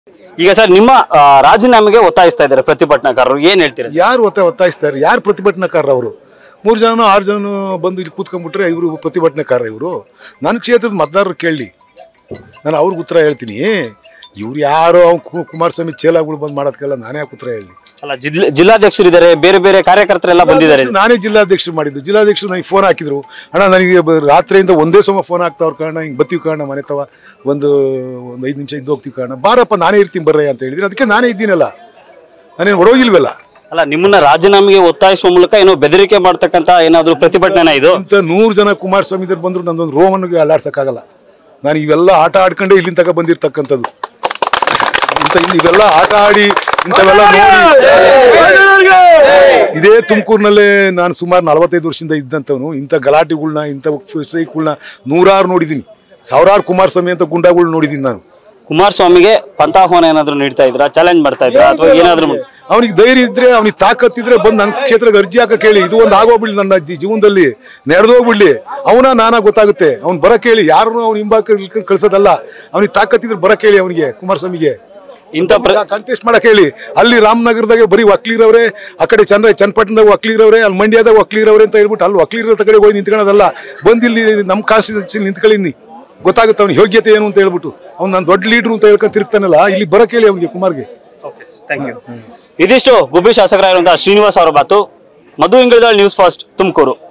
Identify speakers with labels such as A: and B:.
A: ಈಗ ಸರ್ ನಿಮ್ಮ ಆ, ರಾಜೀನಾಮೆಗೆ ಒತ್ತಾಯಿಸ್ತಾ ಇದ್ದಾರೆ ಪ್ರತಿಭಟನಾಕಾರರು ಏನ್ ಹೇಳ್ತೀರಾ
B: ಯಾರು ಒತ್ತ ಒತ್ತಾಯಿಸ್ತಾರೆ ಯಾರು ಪ್ರತಿಭಟನಾಕಾರರು ಅವರು ಮೂರು ಜನ ಆರು ಜನ ಬಂದು ಇಲ್ಲಿ ಕೂತ್ಕೊಂಡ್ಬಿಟ್ರೆ ಇವರು ಪ್ರತಿಭಟನಾಕಾರ ಇವರು ನನ್ನ ಕ್ಷೇತ್ರದ ಮತದಾರರು ಕೇಳಲಿ ನಾನು ಅವ್ರಿಗೆ ಉತ್ತರ ಹೇಳ್ತೀನಿ ಇವ್ರು ಯಾರೋ ಅವ್ನು ಕು- ಕುಮಾರಸ್ವಾಮಿ ಚೇಲಾಗಳು ಬಂದು ಮಾಡೋದಕ್ಕೆಲ್ಲ ನಾನೇ ಯಾಕೆ ಉತ್ತರ ಹೇಳಿ
A: ಅಲ್ಲ ಜಿಲ್ಲೆ ಜಿಲ್ಲಾಧ್ಯಕ್ಷರಿದ್ದಾರೆ ಬೇರೆ ಬೇರೆ ಕಾರ್ಯಕರ್ತರೆಲ್ಲ ಬಂದಿದ್ದಾರೆ
B: ನಾನೇ ಜಿಲ್ಲಾಧ್ಯಕ್ಷರು ಮಾಡಿದ್ದು ಜಿಲ್ಲಾಧ್ಯಕ್ಷರು ನನಗೆ ಫೋನ್ ಹಾಕಿದ್ರು ಅಣ್ಣ ನನಗೆ ಬ- ರಾತ್ರಿಯಿಂದ ಒಂದೇ ಸಮ ಫೋನ್ ಹಾಕ್ತಾವ್ರ ಕಾರಣ ಹಿಂಗೆ ಬತ್ತೀವಿ ಕಾರಣ ಮನೆ ತವ ಒಂದು ಒಂದು ಐದು ನಿಮಿಷ ಇದ್ದು ಹೋಗ್ತೀವಿ ಕಾರಣ ಬಾರಪ್ಪ ನಾನೇ ಇರ್ತೀನಿ ಬರ್ರಯ್ಯ ಅಂತ ಹೇಳಿದ್ರೆ ಅದಕ್ಕೆ ನಾನೇ ಇದ್ದೀನಲ್ಲ ನಾನೇನು ಹೊಡೋಗಿಲ್ವಲ್ಲ
A: ಅಲ್ಲ ನಿಮ್ಮನ್ನ ರಾಜೀನಾಮೆಗೆ ಒತ್ತಾಯಿಸುವ ಮೂಲಕ ಏನೋ ಬೆದರಿಕೆ ಮಾಡ್ತಕ್ಕಂತ ಏನಾದ್ರು ಪ್ರತಿಭಟನೆ ಇದು
B: ಇಂಥ ನೂರು ಜನ ಕುಮಾರಸ್ವಾಮಿ ಇದ್ರು ಬಂದ್ರು ನಂದೊಂದು ರೋಮನ್ಗೆ ಅಲ್ಲಾಡ್ಸಕ್ಕಾಗಲ್ಲ ನಾನು ಇವೆಲ್ಲ ಆಟ ಆಡ್ಕೊಂಡೇ ಇಲ್ಲಿಂದ ತಗ ಬಂದಿರ್ತಕ್ಕಂಥದ್ದು ಇಂಥ ಇಲ್ಲಿ ಇವೆಲ್ಲ ಆಟ ಆಡಿ ಇಂಥವೆಲ್ಲ ನೋಡಿ ಇದೇ ತುಮಕೂರಿನಲ್ಲೇ ನಾನು ಸುಮಾರು ನಲವತ್ತೈದು ವರ್ಷದಿಂದ ಇದ್ದಂಥವನು ಇಂಥ ಗಲಾಟೆಗಳ್ನ ಇಂಥ ಸ್ಟ್ರೈಕ್ಗಳ್ನ ನೂರಾರು ನೋಡಿದ್ದೀನಿ ಸಾವಿರಾರು ಕುಮಾರಸ್ವಾಮಿ ಅಂತ ಗುಂಡಾಗಳು ನೋಡಿದ್ದೀನಿ ನಾನು
A: ಕುಮಾರಸ್ವಾಮಿಗೆ ಪಂಥಾಹ್ವಾನ ಏನಾದ್ರು ನೀಡ್ತಾ ಇದ್ರಾ ಚಾಲೆಂಜ್ ಮಾಡ್ತಾ ಇದ್ರಾ ಅಥವಾ ಏನಾದ್ರು
B: ಅವನಿಗೆ ಧೈರ್ಯ ಇದ್ರೆ ಅವನಿಗೆ ತಾಕತ್ತಿದ್ರೆ ಬಂದು ನನ್ನ ಕ್ಷೇತ್ರಕ್ಕೆ ಅರ್ಜಿ ಹಾಕಕ್ ಹೇಳಿ ಇದು ಒಂದು ಆಗೋಗ್ಬಿಡ್ಲಿ ನನ್ನ ಜಿ- ಜೀವನದಲ್ಲಿ ನಡೆದೋಗ್ಬಿಡ್ಲಿ ಅವನ ನಾನಾ ಗೊತ್ತಾಗುತ್ತೆ ಅವ್ನು ಬರಕ್ ಹೇಳಿ ಯಾರನ್ನು ಅವ್ನು ಹಿಂಬಾಕ ಕಳ್ಸೋದಲ್ಲ ಅವನಿಗೆ ತಾಕತ್ತಿದ್ರೆ ಬರಕ್ ಹೇಳಿ ಅವನಿಗೆ ಕುಮಾರಸ್ವಾಮಿಗೆ
A: ಇಂಥ ಪ್ರ
B: ಕಂಟೆಸ್ಟ್ ಮಾಡಕ್ ಹೇಳಿ ಅಲ್ಲಿ ರಾಮನಗರದಾಗ ಬರೀ ಒಕ್ಲಿರವ್ರೆ ಆ ಕಡೆ ಚಂದ್ರ ಚನ್ನಪಟ್ಟಣದಾಗ ಒಕ್ಲಿರವ್ರೆ ಅಲ್ಲಿ ಮಂಡ್ಯದಾಗ ಒಕ್ಲಿರವ್ರೆ ಅಂತ ಹೇಳ್ಬಿಟ್ಟು ಅಲ್ಲಿ ಒಕ್ಲಿರೋ ಕಡೆ ಹೋಗಿ ನಿಂತ್ಕೊಳ್ಳೋದಲ್ಲ ಬಂದು ಇಲ್ಲಿ ನಮ್ಮ ಕಾನ್ಸ್ಟಿಟ್ಯೂನ್ಸಿ ನಿಂತ್ಕೊಳ್ಳಿ ಗೊತ್ತಾಗುತ್ತೆ ಅವ್ನ ಯೋಗ್ಯತೆ ಏನು ಅಂತ ಹೇಳ್ಬಿಟ್ಟು ಅವ್ನು ನಾನು ದೊಡ್ಡ ಲೀಡ್ರು ಅಂತ ಹೇಳ್ಕೊಂಡು ತಿರುಗ್ತಾನಲ್ಲ ಇಲ್ಲಿ ಬರಕ್ ಹೇಳಿ ಅವನಿಗೆ ಕುಮಾರ್ಗೆ
A: ಥ್ಯಾಂಕ್ ಯು ಇದಿಷ್ಟು ಗುಬ್ಬಿ ಶಾಸಕರಾಗಿರುವಂತಹ ಶ್ರೀನಿವಾಸ್ ಅವರ ಮಾತು ಮಧು ಇಂಗಳದಾಳ್ ನ್ಯೂಸ್ ಫಾಸ್ಟ್ ತುಮಕೂರು